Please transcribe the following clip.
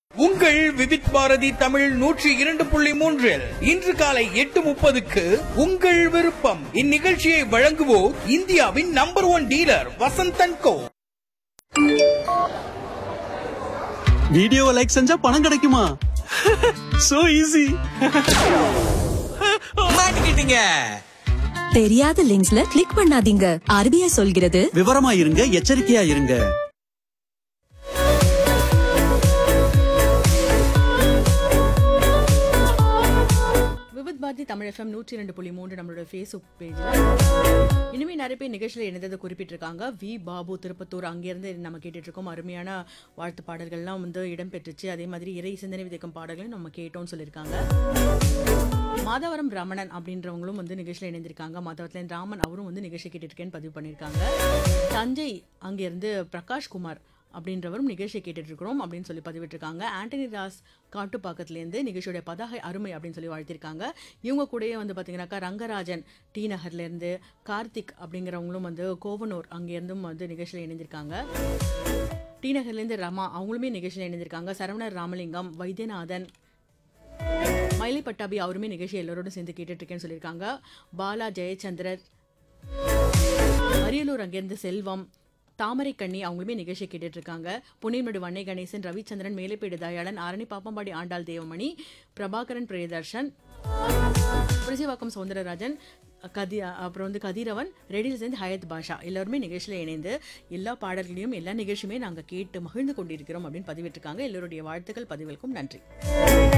உங்கள் விவித் பாரதி தமிழ் நூற்றி இரண்டு புள்ளி மூன்றில் இன்று காலை எட்டு முப்பதுக்கு உங்கள் விருப்பம் இந்நிகழ்ச்சியை வழங்குவோர் இந்தியாவின் number one dealer Vasanthan co வீடியோவை லைக் செஞ்சா பணம் கிடைக்குமா சோ ஈஸி மாட்டிக்கிட்டீங்க தெரியாத லிங்க்ஸ்ல கிளிக் பண்ணாதீங்க ஆர்பிஐ சொல்கிறது விவரமா இருங்க எச்சரிக்கையா இருங்க விவித் பாரதி தமிழ் எஃப்எம் நூற்றி ரெண்டு புள்ளி மூன்று நம்மளோட ஃபேஸ்புக் பேஜில் இனிமே நிறைய பேர் நிகழ்ச்சியில் இணைந்ததை குறிப்பிட்டிருக்காங்க வி பாபு திருப்பத்தூர் அங்கேருந்து நம்ம கேட்டுட்டு இருக்கோம் அருமையான வாழ்த்து பாடல்கள்லாம் வந்து இடம்பெற்றுச்சு அதே மாதிரி இறை சிந்தனை விதைக்கும் பாடல்களையும் நம்ம கேட்டோம்னு சொல்லியிருக்காங்க மாதவரம் ரமணன் அப்படின்றவங்களும் வந்து நிகழ்ச்சியில் இணைந்திருக்காங்க மாதவரத்துலேருந்து ராமன் அவரும் வந்து நிகழ்ச்சி கேட்டுருக்கேன்னு பதிவு பண்ணியிருக்காங்க தஞ்சை அங்கேருந்து பிரகாஷ் குமார் அப்படின்றவரும் நிகழ்ச்சியை கேட்டுட்டு இருக்கிறோம் அப்படின்னு சொல்லி பதிவிட்டிருக்காங்க ஆண்டனி ராஸ் காட்டுப்பாக்கத்துலேருந்து நிகழ்ச்சியோட பதாகை அருமை அப்படின்னு சொல்லி வாழ்த்திருக்காங்க இவங்க கூடயே வந்து பார்த்தீங்கன்னாக்கா ரங்கராஜன் டி நகர்லேருந்து கார்த்திக் அப்படிங்கிறவங்களும் வந்து கோவனூர் அங்கேருந்தும் வந்து நிகழ்ச்சியில் இணைந்திருக்காங்க டி நகர்லேருந்து ரமா அவங்களுமே நிகழ்ச்சியில் இணைந்திருக்காங்க சரவணர் ராமலிங்கம் வைத்தியநாதன் மயிலை பட்டாபி அவருமே நிகழ்ச்சி எல்லோரோடும் சேர்ந்து கேட்டுட்டு இருக்கேன்னு சொல்லியிருக்காங்க பாலா ஜெயச்சந்திரர் அரியலூர் அங்கேருந்து செல்வம் தாமரை கண்ணி அவங்களுமே நிகழ்ச்சி கேட்டுட்டு இருக்காங்க புனிமடு வன்னை கணேசன் ரவிச்சந்திரன் மேலைப்பேடு தயாளன் ஆரணி பாப்பம்பாடி ஆண்டாள் தேவமணி பிரபாகரன் பிரியதர்ஷன் புரிசிவாக்கம் சவுந்தரராஜன் கதி அப்புறம் வந்து கதிரவன் ரெடியில் சேர்ந்து ஹயத் பாஷா எல்லாருமே நிகழ்ச்சியில் இணைந்து எல்லா பாடல்களையும் எல்லா நிகழ்ச்சியுமே நாங்கள் கேட்டு மகிழ்ந்து கொண்டிருக்கிறோம் அப்படின்னு பதிவிட்டிருக்காங்க எல்லோருடைய வாழ்த்துக்கள் பதிவுகளுக்கும் நன்றி